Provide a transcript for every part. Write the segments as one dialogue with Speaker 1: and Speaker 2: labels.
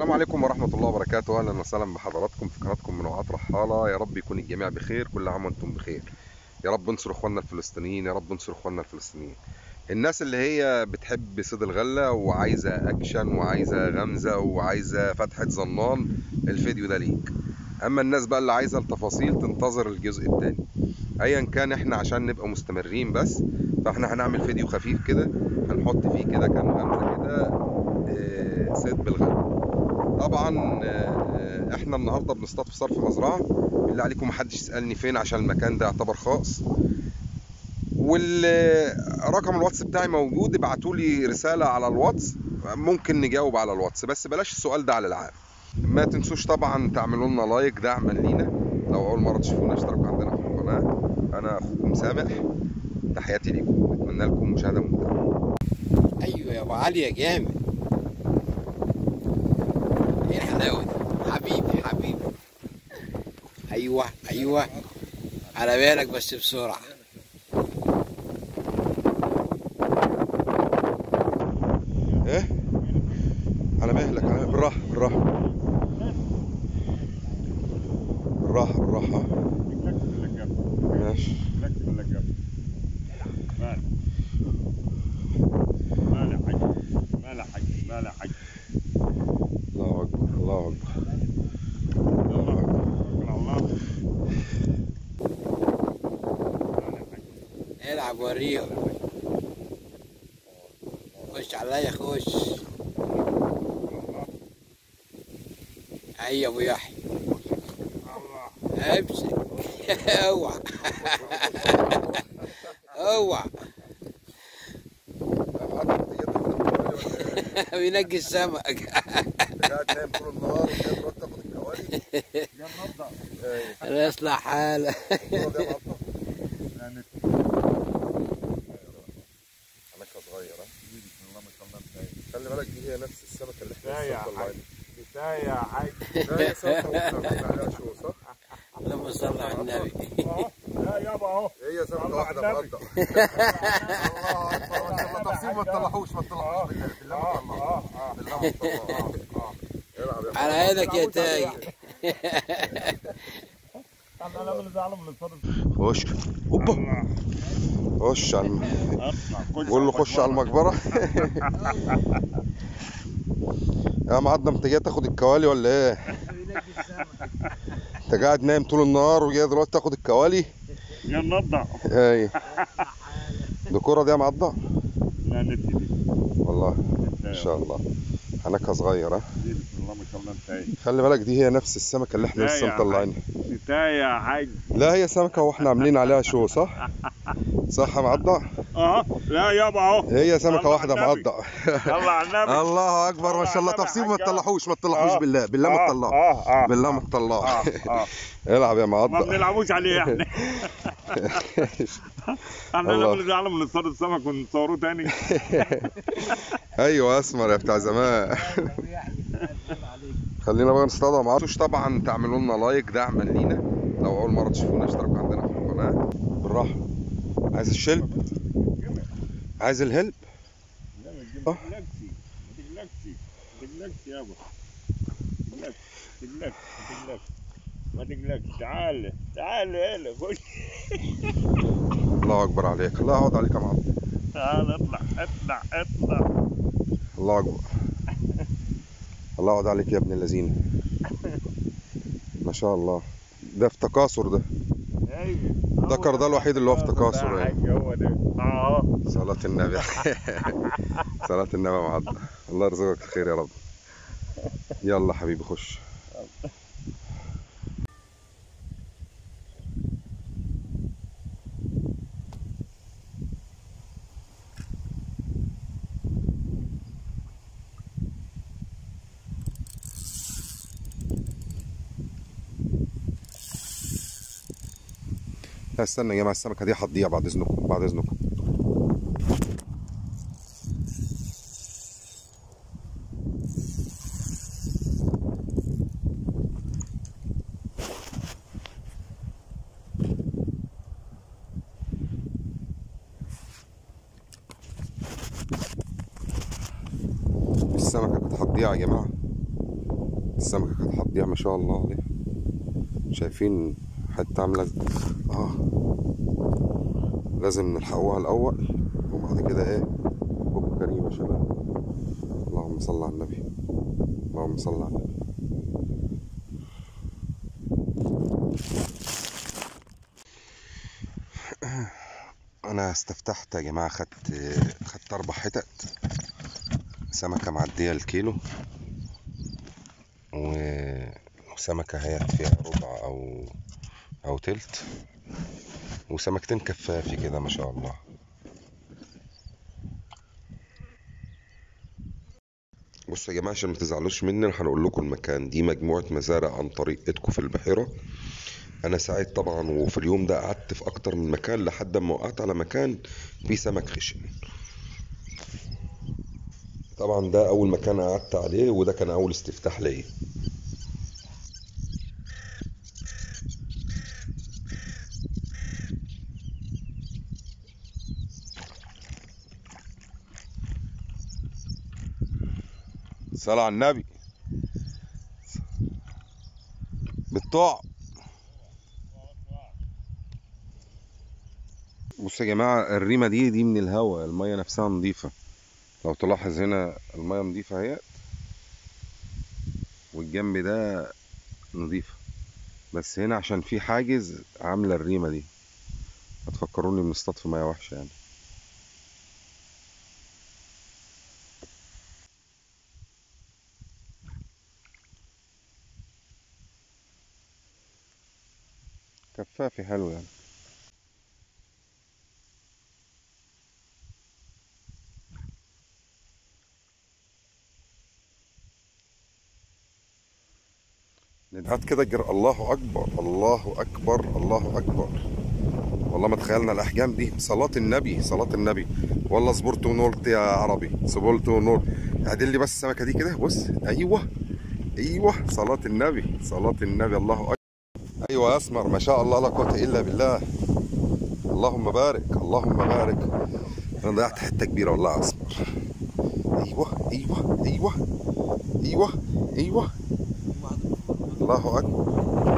Speaker 1: السلام عليكم ورحمة الله وبركاته أهلا وسهلا بحضراتكم في قناتكم منوعات رحالة يا رب يكون الجميع بخير كل عام وأنتم بخير يا رب انصر إخواننا الفلسطينيين يا رب انصر إخواننا الفلسطينيين الناس اللي هي بتحب صيد الغلة وعايزة أكشن وعايزة غمزة وعايزة فتحة ظنان الفيديو ده ليك أما الناس بقى اللي عايزة التفاصيل تنتظر الجزء التاني أيا كان إحنا عشان نبقى مستمرين بس فإحنا هنعمل فيديو خفيف كده هنحط فيه كده كام غمزة كده آه، صيد بالغلة طبعا آه، احنا النهارده بنصطاد في صرف مزرعه بالله عليكم محدش يسالني فين عشان المكان ده يعتبر خاص والرقم الواتس بتاعي موجود ابعتوا لي رساله على الواتس ممكن نجاوب على الواتس بس بلاش السؤال ده على العام ما تنسوش طبعا تعملوا لنا لايك دعما لينا لو اول مره تشوفونا اشتركوا عندنا في القناه انا اخوكم سامح تحياتي ليكم اتمنى لكم مشاهده ممتعه
Speaker 2: ايوه يا ابو علي يا جامد ايه الحلاوه دي حبيبي حبيبي ايوه ايوه على بالك بس بسرعه
Speaker 1: ايه على مهلك على مهلك بالراحه بالراحه بالراحه بالراحه ماشي الله اكبر الله اكبر
Speaker 2: العب وريهم خش عليا خش اي يا ابو يحيى امسك اوعى اوعى بينقي السمك
Speaker 1: قاعد نايم طول النهار وجاي تروح تاخد الكوالي
Speaker 2: الله يصلح حالك
Speaker 1: حنكه صغيره خلي بالك دي هي نفس السمكه اللي احنا
Speaker 3: كفاية
Speaker 1: لسه
Speaker 3: حاج.
Speaker 1: مطلعينها
Speaker 3: كفاية يا حاج
Speaker 1: لا هي سمكه واحده بنعمل عليها شو صح؟
Speaker 2: اللهم صل على النبي
Speaker 3: لا يابا اهو
Speaker 1: هي سمكه
Speaker 3: الله
Speaker 1: واحده
Speaker 3: على النبي.
Speaker 1: مقطع الله اكبر تفصيل ما تطلعوش ما تطلعوش بالله بالله ما تطلعوش بالله ما تطلعوش العب يا
Speaker 2: على عينك يا تاج
Speaker 3: انا لا من زعلان من الصدر
Speaker 1: خش اوبا خش على الم...
Speaker 3: اطلع
Speaker 1: قول له خش على المقبره يا معضم انت جاي تاخد الكوالي ولا ايه؟ انت قاعد نايم طول النهار وجاي دلوقتي تاخد الكوالي؟
Speaker 3: يا نضع
Speaker 1: ايوه دي كرة دي يا معضم
Speaker 3: لا نبتدي
Speaker 1: والله ما شاء الله حنكها صغير ها
Speaker 3: دي بسم الله ما شاء الله انتهي
Speaker 1: خلي بالك دي هي نفس السمكة اللي احنا
Speaker 3: لا
Speaker 1: لسه
Speaker 3: يا
Speaker 1: مطلعينها
Speaker 3: كفاية يا حاج
Speaker 1: لا هي سمكة واحنا عاملين عليها شو صح؟ صح يا معضة؟
Speaker 3: اه لا يابا اهو
Speaker 1: هي سمكة
Speaker 3: الله
Speaker 1: واحدة
Speaker 3: على النبي.
Speaker 1: معضة
Speaker 3: الله على النبي
Speaker 1: الله اكبر ما شاء الله
Speaker 3: الله
Speaker 1: تفصيل ما
Speaker 3: على النبي.
Speaker 1: تطلعوش ما تطلعوش
Speaker 3: آه.
Speaker 1: بالله بالله ما
Speaker 3: آه،
Speaker 1: تطلعوا
Speaker 3: اه اه
Speaker 1: بالله ما تطلعوا
Speaker 3: اه اه
Speaker 1: العب يا
Speaker 3: ما
Speaker 1: معضة
Speaker 3: بنلعبوش عليه احنا احنا لا
Speaker 1: الله.
Speaker 3: من زعلان من الصدر السمك ونصوروه تاني
Speaker 1: ايوه اسمر يا بتاع زمان خلينا بقى نصطادها مع بعض طبعا تعملوا لنا لايك دعما لينا لو اول مره تشوفونا اشتركوا عندنا في القناه بالراحه عايز الشلب عايز الهلب
Speaker 3: لا ما تقلقش ما تقلقش ما تقلقش يابا ما تقلقش ما تقلقش ما تقلقش تعال تعال هلا خش
Speaker 1: الله اكبر عليك الله يعوض عليك يا معض
Speaker 3: تعال اطلع اطلع اطلع
Speaker 1: الله اكبر الله يعوض عليك يا ابن اللذين ما شاء الله ده في تكاثر ده
Speaker 3: ايوه
Speaker 1: ذكر ده الوحيد اللي هو في تكاثر
Speaker 3: ده
Speaker 1: يعني
Speaker 3: حاج هو ده اه
Speaker 1: صلاة النبي صلاة النبي يا معض الله يرزقك الخير يا رب يلا حبيبي خش لا استنى يا جماعة السمكة دي هتضيع بعد إذنكم بعد إذنكم السمكة كانت هتضيع يا جماعة السمكة كانت هتضيع ما شاء الله عليها شايفين حتة عاملة ازاي اه لازم نلحقوها الأول وبعد كده ايه بكرة كريم يا شباب اللهم صل على النبي اللهم صل على النبي انا استفتحت يا جماعه خدت خدت اربع حتت سمكه معديه الكيلو و- وسمكه هيت فيها ربع او او تلت وسمكتين كفافي كده ما شاء الله بصوا يا جماعه عشان ما تزعلوش مني انا هنقول لكم المكان دي مجموعه مزارع عن طريق ايدكو في البحيره انا سعيد طبعا وفي اليوم ده قعدت في اكتر من مكان لحد ما وقعت على مكان فيه سمك خشن طبعا ده اول مكان قعدت عليه وده كان اول استفتاح ليا صلاة على النبي بالطاع بصوا يا جماعة الريمة دي دي من الهواء المية نفسها نظيفة لو تلاحظ هنا المية نظيفة اهي والجنب ده نظيفة بس هنا عشان في حاجز عاملة الريمة دي هتفكروني بنصطاد في مية وحشة يعني كفافي حلو يعني ندهات كده جر الله اكبر الله اكبر الله اكبر والله ما تخيلنا الاحجام دي صلاة النبي صلاة النبي والله صبرت ونولت يا عربي صبرت ونولت اعدل لي بس السمكة دي كده بص ايوه ايوه صلاة النبي صلاة النبي الله اكبر ايوه يا اسمر ما شاء الله لا قوة الا بالله اللهم بارك اللهم بارك انا ضيعت حتة كبيرة والله يا اسمر ايوه ايوه ايوه ايوه ايوه الله اكبر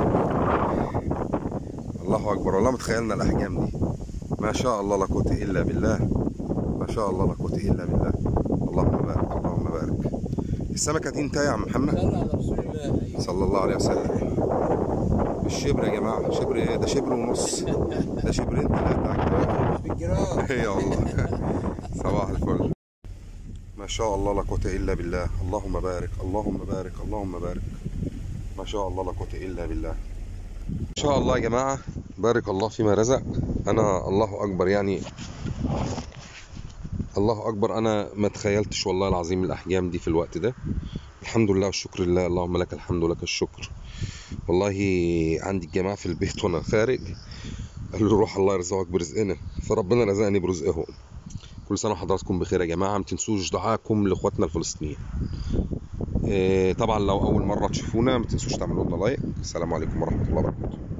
Speaker 1: الله اكبر والله ما تخيلنا الاحجام دي ما شاء الله لا قوه الا بالله ما شاء الله لا قوه الا بالله اللهم بارك اللهم بارك السمكه دي انت يا عم محمد
Speaker 2: صلى على رسول الله
Speaker 1: صلى الله عليه وسلم الشبر يا جماعه شبر ايه ده شبر ونص ده شبرين ثلاثه
Speaker 2: مش بالجرام
Speaker 1: ايه والله صباح الفل ما شاء الله لا قوه الا بالله اللهم بارك اللهم بارك اللهم بارك ما شاء الله لا قوه الا بالله ان شاء الله يا جماعه بارك الله فيما رزق انا الله اكبر يعني الله اكبر انا ما تخيلتش والله العظيم الاحجام دي في الوقت ده الحمد لله والشكر لله اللهم لك الحمد ولك الشكر والله عندي الجماعه في البيت وانا خارج قالوا لي روح الله يرزقك برزقنا فربنا رزقني برزقهم كل سنه وحضراتكم بخير يا جماعه ما تنسوش دعائكم لاخواتنا الفلسطينيين إيه، طبعا لو اول مره تشوفونا ما تنسوش تعملوا لنا لايك السلام عليكم ورحمه الله وبركاته